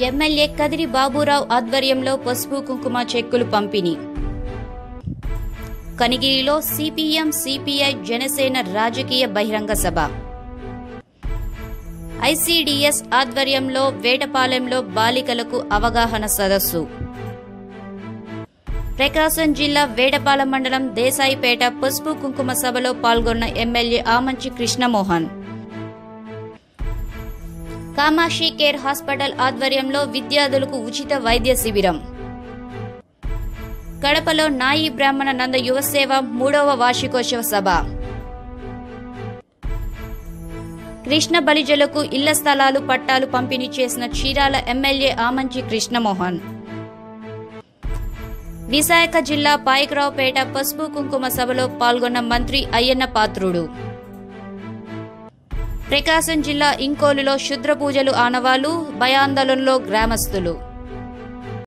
MLA Kadiri Baburao ఆధ్వర్యంలో పసుపు కుంకుమ చెక్కులు పంపిణీ కనిగిరిలో సిపిఎం సిపిఐ జనసేన రాజకీయ బహిరంగ సభ ఐసిడిఎస్ ఆధ్వర్యంలో వేటపాలెంలో బాలికలకు అవగాహన సదస్సు ప్రకాశం జిల్లా వేడపాలెం మండలం దేశాయిపేట పసుపు కుంకుమ సభలో పాల్గొన్న MLA Amanchi Krishnamohan Kamakshi care hospital ఆధ్వర్యంలో విద్యార్థులకు ఉచిత వైద్య శిబిరం కడపలో నాయి బ్రాహ్మణ నంద యువసేవ మూడవ వార్షికోత్సవ సభ కృష్ణ బలిజలకు ఇళ్ల స్థలాలు పట్టాలు పంపిణీ చేసిన చీరాల ఎమ్మెల్యే ఆమంచి కృష్ణమోహన్ విశాఖ జిల్లా పాయకరావుపేట పసుపు కుంకుమ సభలో పాల్గొన్న మంత్రి అయ్యన్న పాత్రుడు ప్రకాశం జిల్లా ఇంకోలులో శుద్ర పూజలు ఆనవాలు భయాందోళనలో గ్రామస్తులు